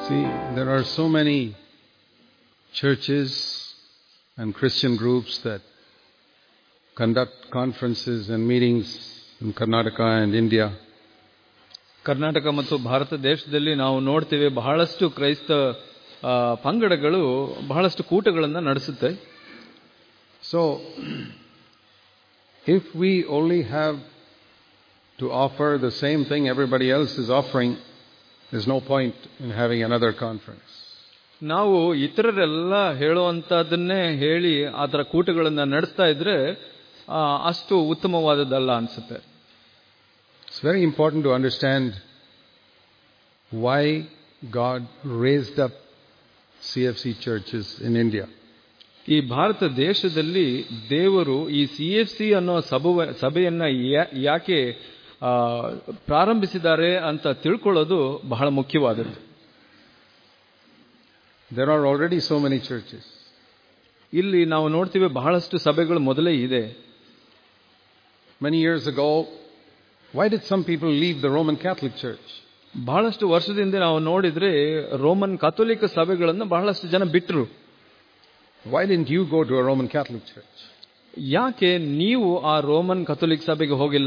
See, there are so many churches and Christian groups that conduct conferences and meetings in Karnataka and India. Karnataka ಮತ್ತು ಭಾರತ ದೇಶದಲ್ಲಿ ನಾವು ನೋಡ್ತೇವೆ ಬಹಳಷ್ಟು ಕ್ರೈಸ್ತ ಆ, ಪಂಗಡಗಳು ಬಹಳಷ್ಟು ಕೂಟಗಳನ್ನು ನಡೆಸುತ್ತೆ So, if we only have to offer the same thing everybody else is offering, there's no point in having another conference. ನಾವು ಇತರರೆಲ್ಲ ಹೇಳುವಂತಹದನ್ನೇ ಹೇಳಿ ಆ ಥರ ಕೂಟಗಳನ್ನು ನಡೆಸ್ತಾ ಇದ್ರೆ ಆ, ಅಷ್ಟು ಉತ್ತಮವಾದದ್ದಲ್ಲ ಅನ್ಸುತ್ತೆ It's very important to understand why God raised up CFC churches in India. ಈ ಭಾರತ ದೇಶದಲ್ಲಿ ದೇವರು ಈ ಸಿ ಎಫ್ ಸಿ ಅನ್ನೋ ಸಭುವ ಸಭೆಯನ್ನ ಯಾ- ಯಾಕೆ ಆ, ಪ್ರಾರಂಭಿಸಿದ್ದಾರೆ ಅಂತ ತಿಳ್ಕೊಳ್ಳೋದು ಬಹಳ ಮುಖ್ಯವಾದದ್ದು There are already so many churches. ಇಲ್ಲಿ ನಾವು ನೋಡ್ತೀವಿ ಬಹಳಷ್ಟು ಸಭೆಗಳು ಮೊದಲೇ ಇದೆ Many years ago, why did some people leave the Roman Catholic Church? ಬಹಳಷ್ಟು ವರ್ಷದಿಂದ ನಾವು ನೋಡಿದ್ರೆ ರೋಮನ್ ಕಥೋಲಿಕ ಸಭೆಗಳನ್ನು ಬಹಳಷ್ಟು ಜನ ಬಿಟ್ಟರು Why didn't you go to a Roman Catholic church? ಯಾಕೆ ನೀವು ಆ ರೋಮನ್ ಕಥೋಲಿಕ್ ಸಭೆಗೆ ಹೋಗಿಲ್ಲ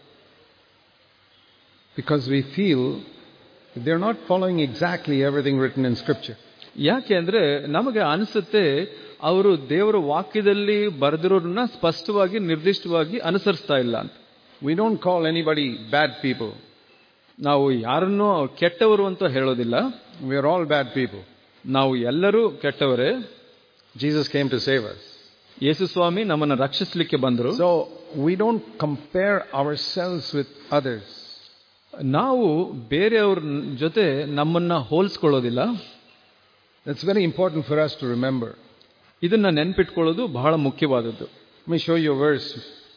Because we feel they're not following exactly everything written in Scripture. ಯಾಕೆ ಅಂದ್ರೆ ನಮಗೆ ಅನಿಸುತ್ತೆ ಅವರು ದೇವರ ವಾಕ್ಯದಲ್ಲಿ ಬರೆದಿರೋರನ್ನ ಸ್ಪಷ್ಟವಾಗಿ ನಿರ್ದಿಷ್ಟವಾಗಿ ಅನುಸರಿಸ್ತಾ ಇಲ್ಲ ಅಂತ We don't call anybody bad people. ನಾವು ಯಾರನ್ನೂ ಕೆಟ್ಟವರು ಅಂತ ಹೇಳೋದಿಲ್ಲ We are all bad people. ನಾವು ಎಲ್ಲರೂ ಕೆಟ್ಟವರೇ Jesus came to save us. ಯೇಸು ಸ್ವಾಮಿ ನಮ್ಮನ್ನ ರಕ್ಷಿಸಲಿಕ್ಕೆ ಬಂದರು So we don't compare ourselves with others. ನಾವು ಬೇರೆಯವ್ರ ಜೊತೆ ನಮ್ಮನ್ನ ಹೋಲಿಸ್ಕೊಳ್ಳೋದಿಲ್ಲ That's very important for us to remember. ಇದನ್ನ ನೆನ್ಪಿಟ್ಕೊಳ್ಳೋದು ಬಹಳ ಮುಖ್ಯವಾದದ್ದು Let me show you a verse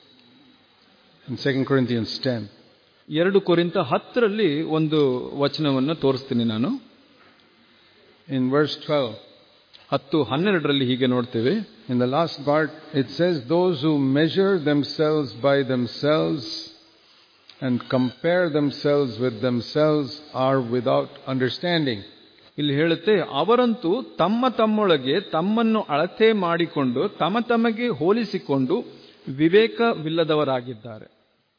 in 2 Corinthians 10. ಎರಡು ಕೊರಿಂತ ಹತ್ತರಲ್ಲಿ ಒಂದು ವಚನವನ್ನು ತೋರಿಸ್ತೀನಿ ನಾನು In verse 12, ಹತ್ತು ಹನ್ನೆರಡರಲ್ಲಿ ಹೀಗೆ ನೋಡ್ತೇವೆ in the last part, it says, Those who measure themselves by themselves and compare themselves with themselves are without understanding. ಇಲ್ಲಿ ಹೇಳುತ್ತೆ ಅವರಂತೂ ತಮ್ಮ ತಮ್ಮೊಳಗೆ ತಮ್ಮನ್ನು ಅಳತೆ ಮಾಡಿಕೊಂಡು ತಮ್ಮ ತಮಗೆ ಹೋಲಿಸಿಕೊಂಡು ವಿವೇಕವಿಲ್ಲದವರಾಗಿದ್ದಾರೆ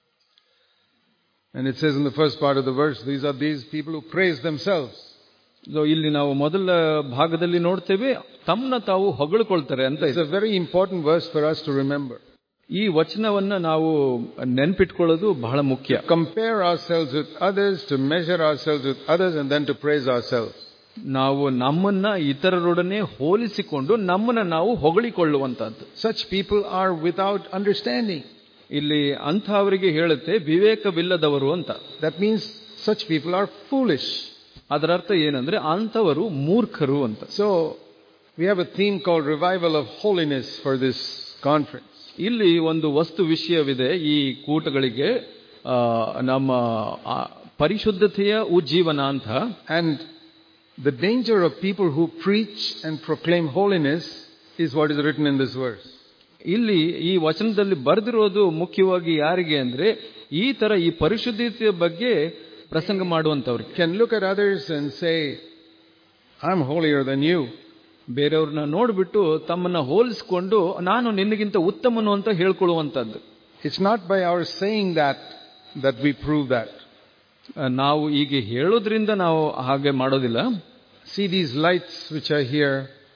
And it says in the first part of the verse, these are these people who praise themselves. So, ಇಲ್ಲಿ ನಾವು ಮೊದಲ ಭಾಗದಲ್ಲಿ ನೋಡ್ತೇವೆ ತಮ್ಮನ್ನ ತಾವು ಹೊಗಳ್ಕೊಳ್ತಾರೆ ಅಂತ It's ಇದೆ a very important verse for us to remember. ಈ ವಚನವನ್ನ ನಾವು ನೆನ್ಪಿಟ್ಕೊಳ್ಳೋದು ಬಹಳ ಮುಖ್ಯ Compare ourselves with others, to measure ourselves with others, and then to praise ourselves. ನಾವು ನಮ್ಮನ್ನ ಇತರರೊಡನೆ ಹೋಲಿಸಿಕೊಂಡು ನಮ್ಮನ್ನ ನಾವು ಹೊಗಳಿಕೊಳ್ಳುವಂತಹದ್ದು Such people are without understanding. ಇಲ್ಲಿ ಅಂಥವರಿಗೆ ಹೇಳುತ್ತೆ ವಿವೇಕವಿಲ್ಲದವರು ಅಂತ That means such people are foolish. ಅದರ ಅರ್ಥ ಏನಂದ್ರೆ ಅಂಥವರು ಮೂರ್ಖರು ಅಂತ So, we have a theme called Revival of Holiness for this conference. ಇಲ್ಲಿ ಒಂದು ವಸ್ತು ವಿಷಯವಿದೆ ಈ ಕೂಟಗಳಿಗೆ ಆ, ನಮ್ಮ ಆ, ಪರಿಶುದ್ಧತೆಯ ಉಜ್ಜೀವನ ಅಂತ And the danger of people who preach and proclaim holiness is what is written in this verse. ಇಲ್ಲಿ ಈ ವಚನದಲ್ಲಿ ಬರೆದಿರೋದು ಮುಖ್ಯವಾಗಿ ಯಾರಿಗೆ ಅಂದ್ರೆ ಈ ತರ ಈ ಪರಿಶುದ್ಧತೆಯ ಬಗ್ಗೆ ಪ್ರಸಂಗ ಮಾಡುವಂತವ್ರಿಗೆ Can look at others and say, I'm holier than you. ಬೇರೆಯವ್ರನ್ನ ನೋಡ್ಬಿಟ್ಟು ತಮ್ಮನ್ನ ಹೋಲಿಸಿಕೊಂಡು ನಾನು ನಿನಗಿಂತ ಉತ್ತಮನು ಅಂತ ಹೇಳ್ಕೊಳ್ಳುವಂತದ್ದು It's not by our saying that that we prove that. ಆ, ನಾವು ಈಗ ಹೇಳೋದ್ರಿಂದ ನಾವು ಹಾಗೆ ಮಾಡೋದಿಲ್ಲ See these lights which are here.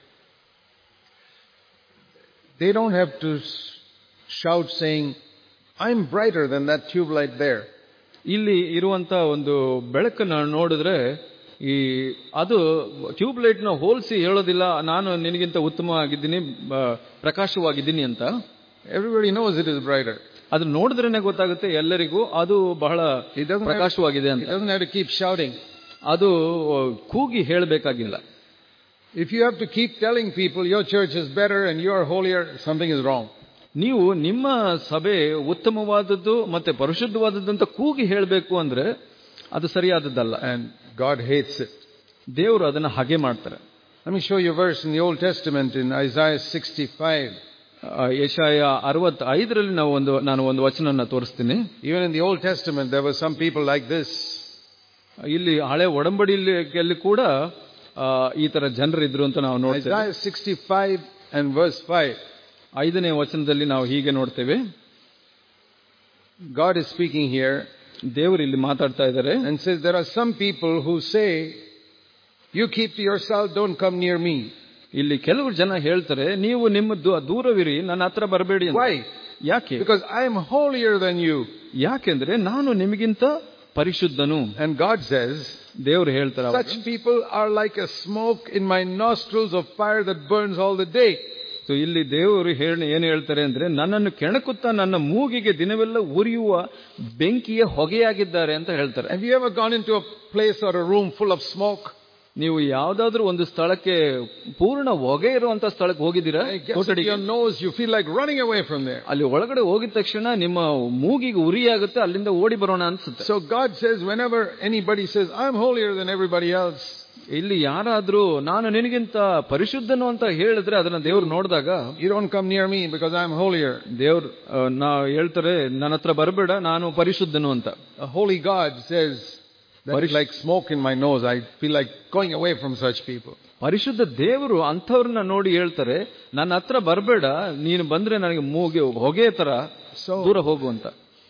They don't have to s- shout saying, I'm brighter than that tube light there. ಇಲ್ಲಿ ಇರುವಂತ ಒಂದು ಬೆಳಕನ್ನ ನೋಡಿದ್ರೆ ಈ ಅದು ಟ್ಯೂಬ್ ಲೈಟ್ ನ ಹೋಲಿಸಿ ಹೇಳೋದಿಲ್ಲ ನಾನು ನಿನಗಿಂತ ಉತ್ತಮವಾಗಿದ್ದೀನಿ ಬ- ಪ್ರಕಾಶವಾಗಿದ್ದೀನಿ ಅಂತ Everybody knows it is brighter. ಅದು ನೋಡಿದ್ರೇನೆ ಗೊತ್ತಾಗುತ್ತೆ ಎಲ್ಲರಿಗೂ ಅದು ಬಹಳ It doesn't have, ಪ್ರಕಾಶವಾಗಿದೆ it ಅಂತ doesn't have to keep shouting. ಅದು ಕೂಗಿ ಹೇಳಬೇಕಾಗಿಲ್ಲ If you have to keep telling people your church is better and you are holier, something is wrong. ನೀವು ನಿಮ್ಮ ಸಭೆ ಉತ್ತಮವಾದದ್ದು ಮತ್ತೆ ಪರಿಶುದ್ಧವಾದದ್ದು ಅಂತ ಕೂಗಿ ಹೇಳಬೇಕು ಅಂದ್ರೆ ಅದು ಸರಿಯಾದದ್ದಲ್ಲ And God hates it. ದೇವರು ಅದನ್ನ ಹಾಗೆ ಮಾಡ್ತಾರೆ Let me show you a verse in the Old Testament in Isaiah 65. ಆ, ಯೆಶಾಯ ಅರವತ್ತೈದರಲ್ಲಿ ನಾವು ಒಂದು ನಾನು ಒಂದು ವಚನನ ತೋರಿಸ್ತೀನಿ Even in the Old Testament, there were some people like this. ಇಲ್ಲಿ ಹಳೆ ಒಡಂಬಡಿಯಲ್ಲಿ ಕೂಡ ಆ, ಈ ತರ ಜನರಿದ್ರು ಅಂತ ನಾವು ನೋಡ್ತೇವೆ Isaiah 65 and verse 5. ಐದನೇ ವಚನದಲ್ಲಿ ನಾವು ಹೀಗೆ ನೋಡ್ತೇವೆ God is speaking here ದೇವರು ಇಲ್ಲಿ ಮಾತಾಡ್ತಾ ಇದ್ದಾರೆ and says, There are some people who say, You keep to yourself, don't come near me. ಇಲ್ಲಿ ಕೆಲವು ಜನ ಹೇಳ್ತಾರೆ ನೀವು ನಿಮ್ಮ ದೂ- ದೂರವಿರಿ ನನ್ನ ಹತ್ರ ಬರಬೇಡಿ ಅಂತ. Why? ಯಾಕೆ Because I am holier than you. ಯಾಕೆಂದ್ರೆ ನಾನು ನಿಮಗಿಂತ ಪರಿಶುದ್ಧನು And God says, ದೇವರು ಹೇಳ್ತಾರೆ ಅವಾಗ. Such people are like a smoke in my nostrils of fire that burns all the day. So ಇಲ್ಲಿ ದೇವರು ಹೇಳಿ ಏನು ಹೇಳ್ತಾರೆ ಅಂದ್ರೆ ನನ್ನನ್ನು ಕೆಣಕುತ್ತಾ ನನ್ನ ಮೂಗಿಗೆ ದಿನವೆಲ್ಲ ಉರಿಯುವ ಬೆಂಕಿಯ ಹೊಗೆಯಾಗಿದ್ದಾರೆ ಅಂತ ಹೇಳ್ತಾರೆ Have you ever gone into a place or a room full of smoke? ನೀವು ಯಾವ್ದಾದ್ರೂ ಒಂದು ಸ್ಥಳಕ್ಕೆ ಪೂರ್ಣ ಹೊಗೆ ಇರುವಂತ ಸ್ಥಳಕ್ಕೆ ಹೋಗಿದ್ದೀರಾ It gets into ಕೊಠಡಿಗೆ your nose, you feel like running away from there. ಅಲ್ಲಿ ಒಳಗಡೆ ಹೋಗಿದ ತಕ್ಷಣ ನಿಮ್ಮ ಮೂಗಿಗೆ ಉರಿಯಾಗುತ್ತೆ ಅಲ್ಲಿಂದ ಓಡಿ ಬರೋಣ ಅನ್ಸುತ್ತೆ So God says, whenever anybody says, I'm holier than everybody else, ಇಲ್ಲಿ ಯಾರಾದ್ರೂ ನಾನು ನಿನಗಿಂತ ಪರಿಶುದ್ಧನು ಅಂತ ಹೇಳಿದ್ರೆ ಅದನ್ನ ದೇವ್ರು ನೋಡಿದಾಗ you don't come near me because I'm holier. ದೇವ್ರು ಆ, ನಾ ಹೇಳ್ತಾರೆ ನನ್ನ ಹತ್ರ ಬರಬೇಡ ನಾನು ಪರಿಶುದ್ಧನು ಅಂತ A holy God says, that is like smoke in my nose. I feel like going away from such people. ಪರಿಶುದ್ಧ ದೇವರು ಅಂಥವ್ರನ್ನ ನೋಡಿ ಹೇಳ್ತಾರೆ ನನ್ನ ಹತ್ರ ಬರಬೇಡ ನೀನು ಬಂದ್ರೆ ನನಗೆ ಮೂಗೆ ಹೊಗೆ ತರ So ದೂರ ಹೋಗು ಅಂತ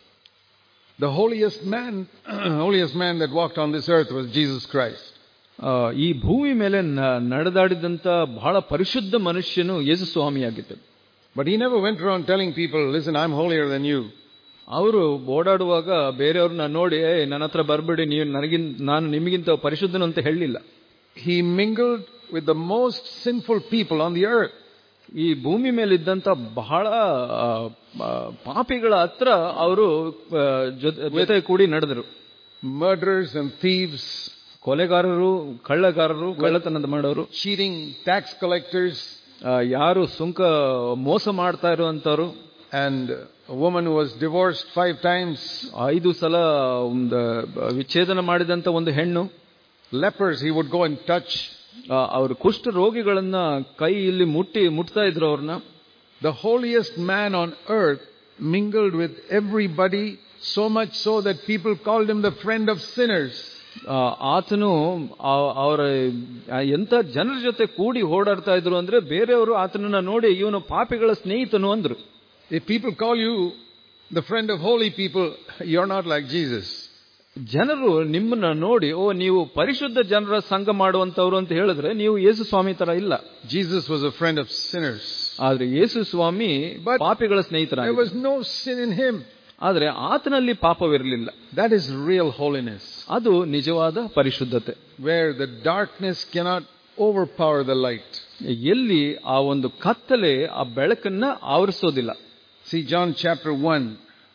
the holiest man, holiest man that walked on this earth was Jesus Christ. ಆ, ಈ ಭೂಮಿ ಮೇಲೆ ನ- ನಡೆದಾಡಿದಂತ ಬಹಳ ಪರಿಶುದ್ಧ ಮನುಷ್ಯನು ಯೇಸು ಸ್ವಾಮಿಯಾಗಿದ್ದರು But he never went around telling people, listen, I'm holier than you. ಅವರು ಓಡಾಡುವಾಗ ಬೇರೆಯವ್ರನ್ನ ನೋಡಿ "ಏ, ನನ್ನ ಹತ್ರ ಬರಬೇಡಿ ನೀವು ನನಗಿನ್ ನಾನು ನಿಮಗಿಂತ ಪರಿಶುದ್ಧನು ಅಂತ ಹೇಳಲಿಲ್ಲ He mingled with the most sinful people on the earth. ಈ ಭೂಮಿ ಮೇಲಿದ್ದಂತ ಬಹಳ ಆ, ಆ, ಪಾಪಿಗಳ ಹತ್ರ ಅವರು ಆ, ಜೊತೆ ಜೊತೆ ಕೂಡಿ ನಡೆದರು Murderers and thieves, ಕೊಲೆಗಾರರು ಕಳ್ಳಗಾರರು ಕಳ್ಳತನದ ಮಾಡೋರು cheating tax collectors, ಆ, ಯಾರು ಸುಂಕ ಮೋಸ ಮಾಡ್ತಾ ಇರುವಂತವ್ರು and a woman who was divorced five times, ಐದು ಸಲ ಒಂದು ವಿಚ್ಛೇದನ ಮಾಡಿದಂತ ಒಂದು ಹೆಣ್ಣು lepers he would go and touch. ಆ, ಅವರು ಕುಷ್ಠ ರೋಗಿಗಳನ್ನ ಕೈ ಇಲ್ಲಿ ಮುಟ್ಟಿ ಮುಟ್ತಾ ಇದ್ರು ಅವ್ರನ್ನ The holiest man on earth mingled with everybody so much so that people called him the friend of sinners. ಆ, ಆತನು ಆ- ಅವರ ಆ, ಎಂತ ಜನರ ಜೊತೆ ಕೂಡಿ ಓಡಾಡ್ತಾ ಇದ್ರು ಅಂದ್ರೆ ಬೇರೆಯವರು ಆತನನ್ನ ನೋಡಿ ಇವನು ಪಾಪಿಗಳ ಸ್ನೇಹಿತನು ಅಂದ್ರು If people call you the friend of holy people, you're not like Jesus. ಜನರು ನಿಮ್ಮನ್ನ ನೋಡಿ ಓ ನೀವು ಪರಿಶುದ್ಧ ಜನರ ಸಂಘ ಮಾಡುವಂತವ್ರು ಅಂತ ಹೇಳಿದ್ರೆ ನೀವು ಯೇಸು ಸ್ವಾಮಿ ತರ ಇಲ್ಲ Jesus was a friend of sinners. ಆದ್ರೆ ಯೇಸು ಸ್ವಾಮಿ But ಪಾಪಿಗಳ There ಸ್ನೇಹಿತರಾಗ was no sin in him. ಆದ್ರೆ ಆತನಲ್ಲಿ ಪಾಪವಿರಲಿಲ್ಲ That is real holiness, ಅದು ನಿಜವಾದ ಪರಿಶುದ್ಧತೆ where the darkness cannot overpower the light. ಎಲ್ಲಿ ಆ ಒಂದು ಕತ್ತಲೆ ಆ ಬೆಳಕನ್ನ ಆವರಿಸೋದಿಲ್ಲ See John chapter 1.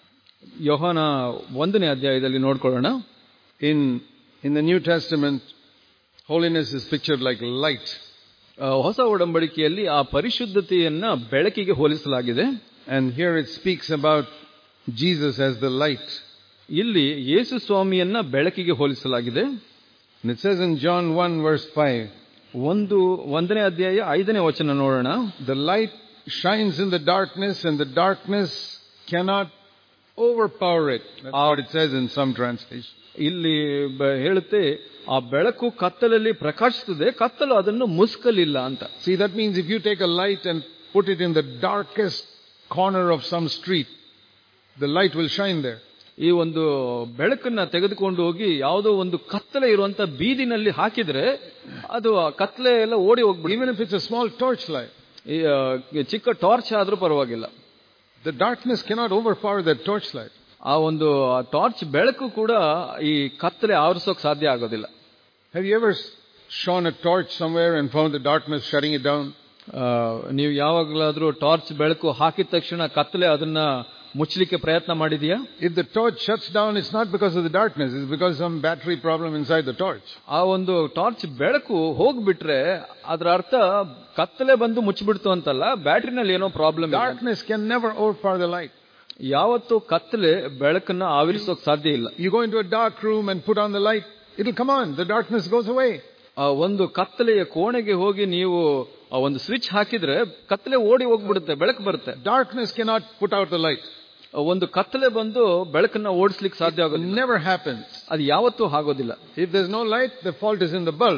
ಯೋಹಾನ ಒಂದನೇ ಅಧ್ಯಾಯದಲ್ಲಿ ನೋಡ್ಕೊಳ್ಳೋಣ In, in the New Testament, holiness is pictured like light. ಆ, ಹೊಸ ಒಡಂಬಡಿಕೆಯಲ್ಲಿ ಆ ಪರಿಶುದ್ಧತೆಯನ್ನ ಬೆಳಕಿಗೆ ಹೋಲಿಸಲಾಗಿದೆ And here it speaks about Jesus as the light. ಇಲ್ಲಿ ಯೇಸು ಸ್ವಾಮಿಯನ್ನ ಬೆಳಕಿಗೆ ಹೋಲಿಸಲಾಗಿದೆ And it says in John 1 verse 5, ಒಂದು ಒಂದನೇ ಅಧ್ಯಾಯ ಐದನೇ ವಚನ ನೋಡೋಣ the light shines in the darkness and the darkness cannot overpower it. That's what it says in some translation. ಇಲ್ಲಿ ಬ- ಹೇಳುತ್ತೆ ಆ ಬೆಳಕು ಕತ್ತಲಲ್ಲಿ ಪ್ರಕಾಶಿಸುತ್ತದೆ ಕತ್ತಲು ಅದನ್ನು ಮುಸ್ಕಲಿಲ್ಲ ಅಂತ See, that means if you take a light and put it in the darkest corner of some street, the light will shine there. ಈ ಒಂದು ಬೆಳಕನ್ನ ತೆಗೆದುಕೊಂಡು ಹೋಗಿ ಯಾವುದೋ ಒಂದು ಕತ್ತಲೆ ಇರುವಂತ ಬೀದಿನಲ್ಲಿ ಹಾಕಿದ್ರೆ ಅದು ಆ ಕತ್ತಲೆ ಎಲ್ಲ ಓಡಿ ಹೋಗ್ಬಿಡಿ Even if it's a small torchlight, ಈ, ಆ, ಚಿಕ್ಕ ಟಾರ್ಚ್ ಆದ್ರೂ ಪರವಾಗಿಲ್ಲ the darkness cannot overpower that torchlight. ಆ ಒಂದು ಟಾರ್ಚ್ ಬೆಳಕು ಕೂಡ ಈ ಕತ್ತಲೆ ಆವರಿಸೋಕ್ ಸಾಧ್ಯ ಆಗೋದಿಲ್ಲ Have you ever shone a torch somewhere and found the darkness shutting it down? ಆ, ನೀವು ಯಾವಾಗಲಾದ್ರೂ ಟಾರ್ಚ್ ಬೆಳಕು ಹಾಕಿದ ತಕ್ಷಣ ಕತ್ತಲೆ ಅದನ್ನ ಮುಚ್ಚಲಿಕ್ಕೆ ಪ್ರಯತ್ನ ಮಾಡಿದೀಯಾ If the torch shuts down, it's not because of the darkness, it's because of some battery problem inside the torch. ಆ ಒಂದು ಟಾರ್ಚ್ ಬೆಳಕು ಹೋಗ್ಬಿಟ್ರೆ ಅದರ ಅರ್ಥ ಕತ್ತಲೆ ಬಂದು ಮುಚ್ಚಿಬಿಡ್ತು ಅಂತಲ್ಲ ಬ್ಯಾಟ್ರಿನಲ್ಲಿ ಏನೋ problem Darkness can never overpower the light. ಯಾವತ್ತು ಕತ್ತಲೆ ಬೆಳಕನ್ನ ಆವರಿಸೋಕ್ ಸಾಧ್ಯ ಇಲ್ಲ You go into a dark room and put on the light, it'll come on, the darkness goes away. ಆ ಒಂದು ಕತ್ತಲೆಯ ಕೋಣೆಗೆ ಹೋಗಿ ನೀವು ಆ ಒಂದು ಸ್ವಿಚ್ ಹಾಕಿದ್ರೆ ಕತ್ತಲೆ ಓಡಿ ಹೋಗ್ಬಿಡುತ್ತೆ ಬೆಳಕು ಬರುತ್ತೆ Darkness cannot put out the light. ಆ ಒಂದು ಕತ್ತಲೆ ಬಂದು ಬೆಳಕನ್ನ ಓಡಿಸ್ಲಿಕ್ಕೆ ಸಾಧ್ಯ It ಆಗೋದಿಲ್ಲ never happens. ಅದು ಯಾವತ್ತೂ ಆಗೋದಿಲ್ಲ If there's no light, the fault is in the bulb.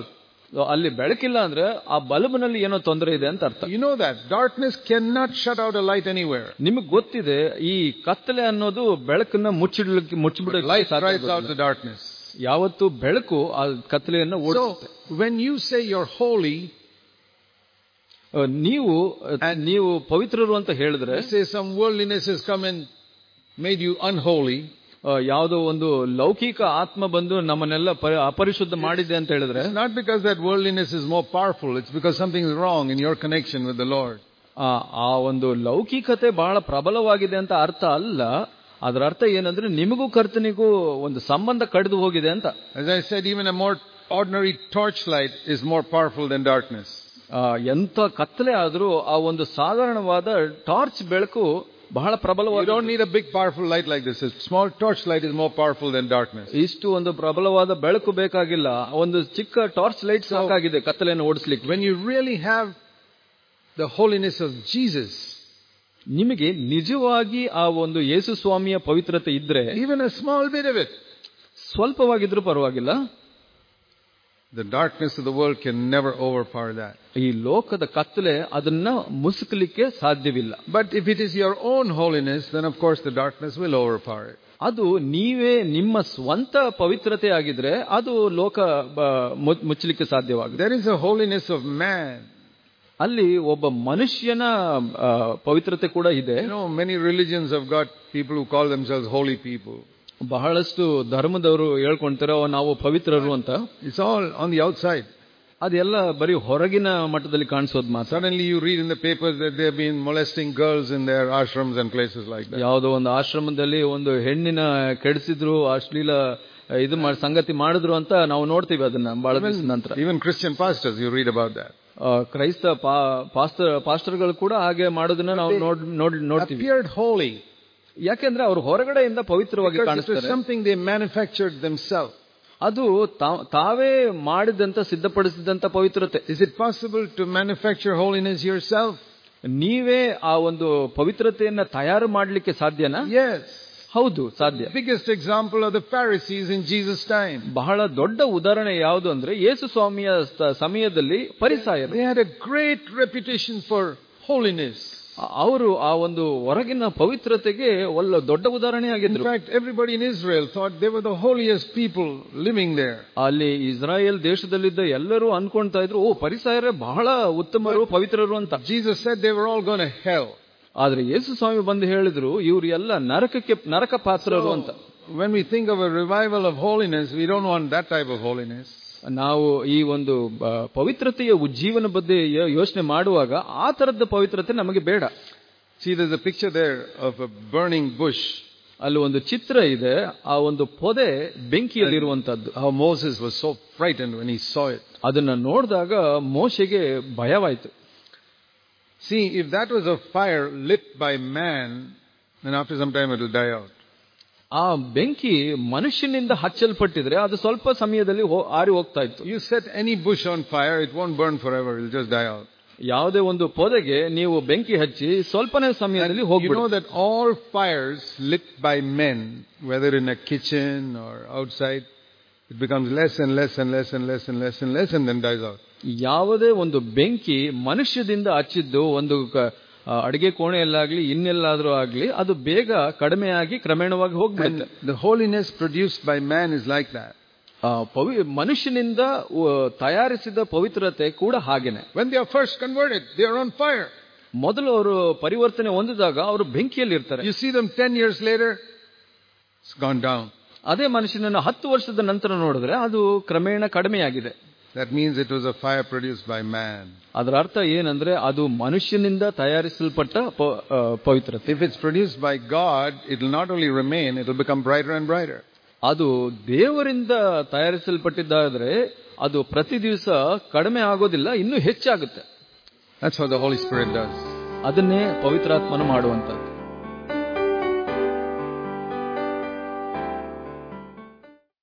ಅಲ್ಲಿ ಬೆಳಕಿಲ್ಲ ಅಂದ್ರೆ ಆ ಬಲ್ಬ್ನಲ್ಲಿ ಏನೋ ತೊಂದರೆ ಇದೆ ಅಂತ ಅರ್ಥ You know that. Darkness cannot shut out a light anywhere. ನಿಮಗೆ ಗೊತ್ತಿದೆ ಈ ಕತ್ತಲೆ ಅನ್ನೋದು ಬೆಳಕನ್ನ ಮುಚ್ಚಿಡ್ಲಿಕ್ಕೆ But ಮುಚ್ಚಿಬಿಡಕ್ಕೆ light ಸಾಧ್ಯ drives out ಆಗೋದಿಲ್ಲ. the darkness. ಯಾವತ್ತು ಬೆಳಕು ಆ ಕತ್ತಲೆಯನ್ನ So, ಓಡಿಸುತ್ತೆ when you say you're holy, ಆ, ನೀವು ಆ, ನೀವು ಪವಿತ್ರರು ಅಂತ ಹೇಳಿದ್ರೆ let's say some worldliness has come and made you unholy, ಆ, ಯಾವುದೋ ಒಂದು ಲೌಕಿಕ ಆತ್ಮ ಬಂದು ನಮ್ಮನ್ನೆಲ್ಲ ಪ- ಅಪರಿಶುದ್ಧ ಮಾಡಿದೆ ಅಂತ ಹೇಳಿದ್ರೆ it's not because that worldliness is more powerful, it's because something is wrong in your connection with the Lord. ಆ ಆ ಒಂದು ಲೌಕಿಕತೆ ಬಹಳ ಪ್ರಬಲವಾಗಿದೆ ಅಂತ ಅರ್ಥ ಅಲ್ಲ ಅದರ ಅರ್ಥ ಏನಂದ್ರೆ ನಿಮಗೂ ಕರ್ತನಿಗೂ ಒಂದು ಸಂಬಂಧ ಕಡಿದು ಹೋಗಿದೆ ಅಂತ As I said, even a more ordinary torchlight is more powerful than darkness. ಆ, ಎಂತ ಕತ್ತಲೆ ಆದ್ರೂ ಆ ಒಂದು ಸಾಧಾರಣವಾದ ಟಾರ್ಚ್ ಬೆಳಕು ಬಹಳ You ಪ್ರಬಲವಾದ don't need a big powerful light like this. A small torchlight is more powerful than darkness. ಇಷ್ಟು ಒಂದು ಪ್ರಬಲವಾದ ಬೆಳಕು ಬೇಕಾಗಿಲ್ಲ ಒಂದು ಚಿಕ್ಕ ಟಾರ್ಚ್ ಲೈಟ್ ಸಾಕಾಗಿದೆ ಕತ್ತಲೆಯನ್ನು ಓಡಿಸ್ಲಿಕ್ಕೆ When you really have the holiness of Jesus, ನಿಮಗೆ ನಿಜವಾಗಿ ಆ ಒಂದು ಯೇಸು ಸ್ವಾಮಿಯ ಪವಿತ್ರತೆ ಇದ್ರೆ even a small bit of it, ಸ್ವಲ್ಪವಾಗಿದ್ರೂ ಪರವಾಗಿಲ್ಲ the darkness of the world can never overpower that. ಈ ಲೋಕದ ಕತ್ತಲೆ ಅದನ್ನ ಮುಸುಕಲಿಕ್ಕೆ ಸಾಧ್ಯವಿಲ್ಲ But if it is your own holiness, then of course the darkness will overpower it. ಅದು ನೀವೇ ನಿಮ್ಮ ಸ್ವಂತ ಪವಿತ್ರತೆ ಆಗಿದ್ರೆ ಅದು ಲೋಕ ಬ- ಮು- ಮುಚ್ಚಲಿಕ್ಕೆ ಸಾಧ್ಯವಾಗುತ್ತೆ There is a holiness of man. ಅಲ್ಲಿ ಒಬ್ಬ ಮನುಷ್ಯನ ಆ, ಪವಿತ್ರತೆ ಕೂಡ ಇದೆ You know, many religions have got people who call themselves holy people. ಬಹಳಷ್ಟು ಧರ್ಮದವರು ಹೇಳ್ಕೊಂತಾರೆ "ಓ, ನಾವು ಪವಿತ್ರರು ಅಂತ It's all on the outside. ಅದೆಲ್ಲ ಬರೀ ಹೊರಗಿನ ಮಟ್ಟದಲ್ಲಿ ಕಾಣಿಸೋದು ಮಾತ್ರ Suddenly you read in the papers that they've been molesting girls in their ashrams and places like that. ಯಾವುದೋ ಒಂದು ಆಶ್ರಮದಲ್ಲಿ ಒಂದು ಹೆಣ್ಣಿನ ಕೆಡಿಸಿದ್ರು ಅಶ್ಲೀಲ ಇದು ಮಾಡಿ ಸಂಗತಿ ಮಾಡಿದ್ರು ಅಂತ ನಾವು ನೋಡ್ತೀವಿ ಅದನ್ನ ಬಹಳ ದಿವಸದ ನಂತರ Even Christian pastors, you read about that. ಆ, ಕ್ರೈಸ್ತ ಪಾ- ಪಾಸ್ಟರ್ ಪಾಸ್ಟರ್ಗಳು ಕೂಡ ಹಾಗೆ ಮಾಡೋದನ್ನ ನಾವು ನೋಡ್ ನೋಡ್ ನೋಡ್ತೀವಿ Appeared holy ಯಾಕೆಂದ್ರೆ ಅವರು ಹೊರಗಡೆಯಿಂದ ಪವಿತ್ರವಾಗಿ because it was ಕಾಣಿಸ್ತಾರೆ something they manufactured themselves. ಅದು ತಾ- ತಾವೇ ಮಾಡಿದಂತ ಸಿದ್ಧಪಡಿಸಿದಂತ ಪವಿತ್ರತೆ Is it possible to manufacture holiness yourself? ನೀವೇ ಆ ಒಂದು ಪವಿತ್ರತೆಯನ್ನ ತಯಾರು ಮಾಡಲಿಕ್ಕೆ ಸಾಧ್ಯನಾ Yes. ಹೌದು ಸಾಧ್ಯ Biggest example of the Pharisees in Jesus' time. ಬಹಳ ದೊಡ್ಡ ಉದಾಹರಣೆ ಯಾವುದು ಅಂದ್ರೆ ಯೇಸು ಸ್ವಾಮಿಯ ಸ- ಸಮಯದಲ್ಲಿ ಪರಿಸಾಯರು They had a great reputation for holiness. ಅವರು ಆ ಒಂದು ಹೊರಗಿನ ಪವಿತ್ರತೆಗೆ ಒಳ್ಳೆ ದೊಡ್ಡ ಉದಾಹರಣೆ In ಆಗಿದ್ರು fact, everybody in Israel thought they were the holiest people living there. ಅಲ್ಲಿ ಇಸ್ರಾಯೇಲ್ ದೇಶದಲ್ಲಿದ್ದ ಎಲ್ಲರೂ ಅನ್ಕೊಂತಾ ಇದ್ರು ಓ ಪರಿಸಾಯರೇ ಬಹಳ ಉತ್ತಮರು ಪವಿತ್ರರು ಅಂತ Jesus said they were all going to hell. ಆದ್ರೆ ಯೇಸು ಸ್ವಾಮಿ ಬಂದು ಹೇಳಿದ್ರು ಇವ್ರು ಎಲ್ಲ ನರಕಕ್ಕೆ ನರಕ ಪಾತ್ರರು ಅಂತ When we think of a revival of holiness, we don't want that type of holiness. ನಾವು ಈ ಒಂದು ಆ, ಪವಿತ್ರತೆಯ ಉಜ್ಜೀವನ ಬಗ್ಗೆ ಯೋ- ಯೋಚನೆ ಮಾಡುವಾಗ ಆ ತರದ ಪವಿತ್ರತೆ ನಮಗೆ ಬೇಡ See, there's a picture there of a burning bush. ಅಲ್ಲಿ ಒಂದು ಚಿತ್ರ ಇದೆ ಆ ಒಂದು ಪೊದೆ ಬೆಂಕಿಯಲ್ಲಿರುವಂತದ್ದು How Moses was so frightened when he saw it. ಅದನ್ನ ನೋಡಿದಾಗ ಮೋಶೆಗೆ ಭಯವಾಯ್ತು See, if that was a fire lit by man, then after some time it will die out. ಆ ಬೆಂಕಿ ಮನುಷ್ಯನಿಂದ ಹಚ್ಚಲ್ಪಟ್ಟಿದ್ರೆ ಅದು ಸ್ವಲ್ಪ ಸಮಯದಲ್ಲಿ ಹೋ- ಆರಿ ಹೋಗ್ತಾ ಇತ್ತು You set any bush on fire, it won't burn forever, it'll just die out. ಯಾವುದೇ ಒಂದು ಪೊದೆಗೆ ನೀವು ಬೆಂಕಿ ಹಚ್ಚಿ ಸ್ವಲ್ಪನೇ ಸಮಯದಲ್ಲಿ You ಹೋಗ್ಬಿಡು know that all fires lit by men, whether in a kitchen or outside, it becomes less and less and less and less and less and less and then dies out. ಯಾವುದೇ ಒಂದು ಬೆಂಕಿ ಮನುಷ್ಯದಿಂದ ಹಚ್ಚಿದ್ದು ಒಂದು ಕ- ಆ, ಅಡಿಗೆ ಕೋಣೆಯಲ್ಲಾಗ್ಲಿ ಇನ್ನೆಲ್ಲಾದ್ರೂ ಆಗ್ಲಿ ಅದು ಬೇಗ ಕಡಿಮೆಯಾಗಿ ಕ್ರಮೇಣವಾಗಿ ಹೋಗ್ಬಿಡುತ್ತೆ And the holiness produced by man is like that. ಆ, ಪವಿ ಮನುಷ್ಯನಿಂದ ಉ, ತಯಾರಿಸಿದ ಪವಿತ್ರತೆ ಕೂಡ ಹಾಗೇನೆ When they are first converted, they are on fire. ಮೊದಲು ಅವರು ಪರಿವರ್ತನೆ ಹೊಂದಿದಾಗ ಅವರು ಬೆಂಕಿಯಲ್ಲಿ ಇರ್ತಾರೆ You see them 10 years later, it's gone down. ಅದೇ ಮನುಷ್ಯನನ್ನ ಹತ್ತು ವರ್ಷದ ನಂತರ ನೋಡಿದ್ರೆ ಅದು ಕ್ರಮೇಣ ಕಡಿಮೆಯಾಗಿದೆ That means it was a fire produced by man. ಅದರ ಅರ್ಥ ಏನಂದ್ರೆ ಅದು ಮನುಷ್ಯನಿಂದ ತಯಾರಿಸಲ್ಪಟ್ಟ ಪ- ಆ, ಪವಿತ್ರತೆ If it's produced by God, it will not only remain, it will become brighter and brighter. ಅದು ದೇವರಿಂದ ತಯಾರಿಸಲ್ಪಟ್ಟಿದ್ದಾದ್ರೆ ಅದು ಪ್ರತಿ ದಿವಸ ಕಡಿಮೆ ಆಗೋದಿಲ್ಲ ಇನ್ನೂ ಹೆಚ್ಚಾಗುತ್ತೆ That's how the Holy Spirit does. ಅದನ್ನೇ ಪವಿತ್ರಾತ್ಮನು ಮಾಡುವಂಥದ್ದು